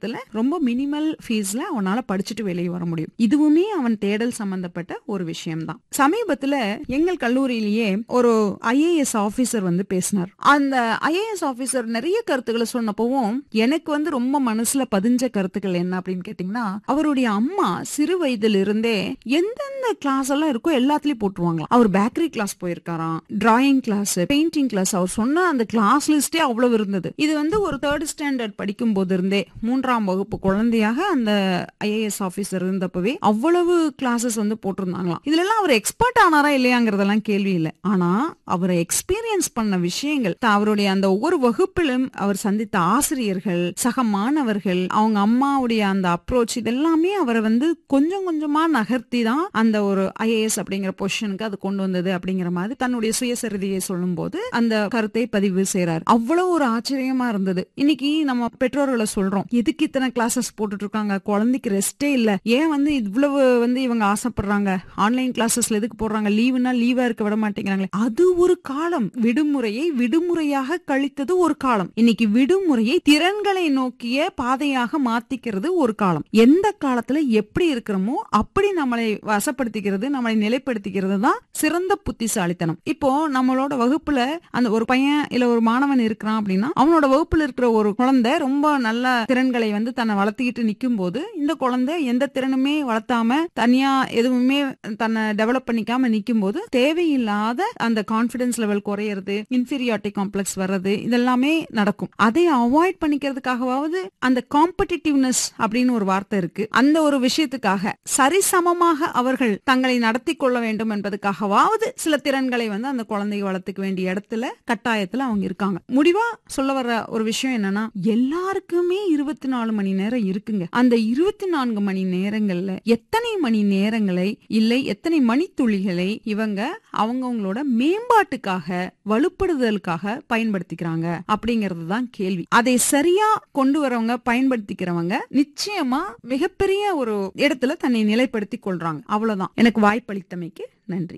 நேரத்துல ரொம்ப மினிமல் ஃபீஸ்ல அவனால படிச்சுட்டு வெளியே வர முடியும் இதுவுமே அவன் தேடல் சம்பந்தப்பட்ட ஒரு விஷயம்தான் சமீபத்துல எங்கள் கல்லூரியிலேயே ஒரு ஐஏஎஸ் ஆபீசர் வந்து பேசினார் அந்த ஐஏஎஸ் ஆபீசர் நிறைய கருத்துக்களை சொன்னப்பவும் எனக்கு வந்து ரொம்ப மனசுல பதிஞ்ச கருத்துக்கள் என்ன அப்படின்னு கேட்டீங்கன்னா அவருடைய அம்மா சிறு வயதில் இருந்தே எந்தெந்த கிளாஸ் எல்லாம் இருக்கோ எல்லாத்துலயும் போட்டுருவாங்க அவர் பேக்கரி கிளாஸ் போயிருக்காராம் டிராயிங் கிளாஸ் பெயிண்டிங் கிளாஸ் அவர் சொன்ன அந்த கிளாஸ் லிஸ்டே அவ்வளவு இருந்தது இது வந்து ஒரு தேர்ட் ஸ்டாண்டர்ட் படிக்கும் போது இருந்தே மூன்றாம் வகுப்பு குழந்தையாக அந்த ஐஏஎஸ் ஆபீசர் இருந்தப்பவே அவ்வளவு கிளாஸஸ் வந்து போட்டிருந்தாங்களாம் இதுல எல்லாம் அவர் எக்ஸ்பர்ட் ஆனாரா இல்லையாங்கிறதெல்லாம் கேள்வி இல்லை ஆனா அவரை எக்ஸ்பீரியன்ஸ் பண்ண விஷயங்கள் த- அவருடைய அந்த ஒவ்வொரு வகுப்பிலும் அவர் சந்தித்த ஆசிரியர்கள் சக மாணவர்கள் அவங்க அம்மாவுடைய அந்த அப்ரோச் இதெல்லாமே அவரை வந்து கொஞ்சம் கொஞ்சமா நகர்த்தி தான் அந்த ஒரு ஐஏஎஸ் அப்படிங்கிற பொசிஷனுக்கு அது கொண்டு வந்தது அப்படிங்கிற மாதிரி தன்னுடைய சுயசரிதையை சொல்லும் போது அந்த கருத்தை பதிவு செய்றாரு அவ்வளவு ஒரு ஆச்சரியமா இருந்தது இன்னைக்கு நம்ம பெற்றோர்களை சொல்றோம் எதுக்கு இத்தனை கிளாஸஸ் போட்டுட்டு இருக்காங்க குழந்தைக்கு ரெஸ்டே இல்ல ஏன் வந்து இவ்வளவு வந்து இவங்க ஆசைப்படுறாங்க ஆன்லைன் கிளாஸஸ்ல எதுக்கு போடுறாங்க லீவுனா லீவா இருக்க விட மாட்டேங்கிறாங்களே அது ஒரு காலம் விடுமுறையை விடுமுறையாக கழித்தது ஒரு காலம் இன்னைக்கு விடுமுறையை திறன்களை நோக்கிய பாதையாக மாத்திக்கிறது ஒரு காலம் எந்த காலத்துல எப்படி இருக்கிறோமோ அப்படி நம்மளை வசப்படுத்திக்கிறது நம்மளை நிலைப்படுத்திக்கிறது தான் சிறந்த புத்திசாலித்தனம் இப்போ நம்மளோட வகுப்புல அந்த ஒரு பையன் இல்ல ஒரு மாணவன் இருக்கிறான் அப்படின்னா அவனோட வகுப்புல இருக்கிற ஒரு குழந்தை ரொம்ப நல்ல திறன்களை வந்து தன்னை வளர்த்திக்கிட்டு நிக்கும் போது இந்த குழந்தை எந்த திறனுமே வளர்த்தாம தனியா எதுவுமே தன்னை டெவலப் பண்ணிக்காம நிக்கும் போது தேவையில்லாத அந்த கான்பிடன்ஸ் லெவல் குறையிறது இன்ஃபீரியாரிட்டி காம்ப்ளெக்ஸ் வர்றது இதெல்லாமே நடக்கும் அதை அவாய்ட் பண்ணிக்கிறதுக்காகவாவது அந்த காம்படிட்டிவ்னஸ் அப்படின்னு ஒரு வார்த்தை இருக்கு அந்த ஒரு விஷயத்துக்காக சரிசமமாக அவர்கள் தங்களை நடத்தி கொள்ள வேண்டும் என்பதுக்காகவாவது சில திறன்களை வந்து அந்த குழந்தையை வளர்த்துக்க வேண்டிய இடத்துல கட்டாயத்துல அவங்க இருக்காங்க முடிவா சொல்ல வர்ற ஒரு விஷயம் என்னன்னா எல்லாருக்குமே இருபத்தி நாலு மணி நேரம் இருக்குங்க அந்த இருபத்தி நான்கு மணி நேரங்கள்ல எத்தனை மணி நேரங்களை இல்லை எத்தனை மணித்துளிகளை இவங்க அவங்கவங்களோட மேம்பாட்டுக்காக வலுப்படுதலுக்காக பயன்படுத்திக்கிறாங்க அப்படிங்கிறது தான் கேள்வி அதை சரியா கொண்டு வரவங்க பயன்படுத்திக்கிறவங்க நிச்சயமா மிகப்பெரிய ஒரு இடத்துல தன்னை நிலைப்படுத்தி கொள்றாங்க அவ்வளவுதான் எனக்கு வாய்ப்பளித்தமைக்கு நன்றி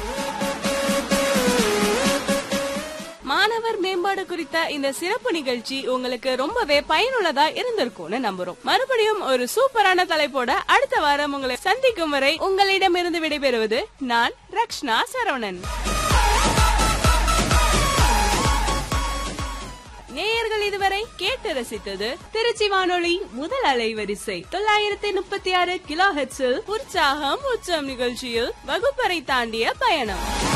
மாணவர் மேம்பாடு குறித்த இந்த சிறப்பு நிகழ்ச்சி உங்களுக்கு ரொம்பவே பயனுள்ளதா இருந்திருக்கும்னு நம்புறோம் மறுபடியும் ஒரு சூப்பரான தலைப்போட அடுத்த வாரம் உங்களை சந்திக்கும் வரை உங்களிடமிருந்து விடைபெறுவது நான் ரக்ஷ்னா சரவணன் நேயர்கள் இதுவரை கேட்டு ரசித்தது திருச்சி வானொலி முதல் அலைவரிசை தொள்ளாயிரத்தி முப்பத்தி ஆறு கிலோ ஹெட்ஸில் உற்சாகம் உச்சம் நிகழ்ச்சியில் வகுப்பறை தாண்டிய பயணம்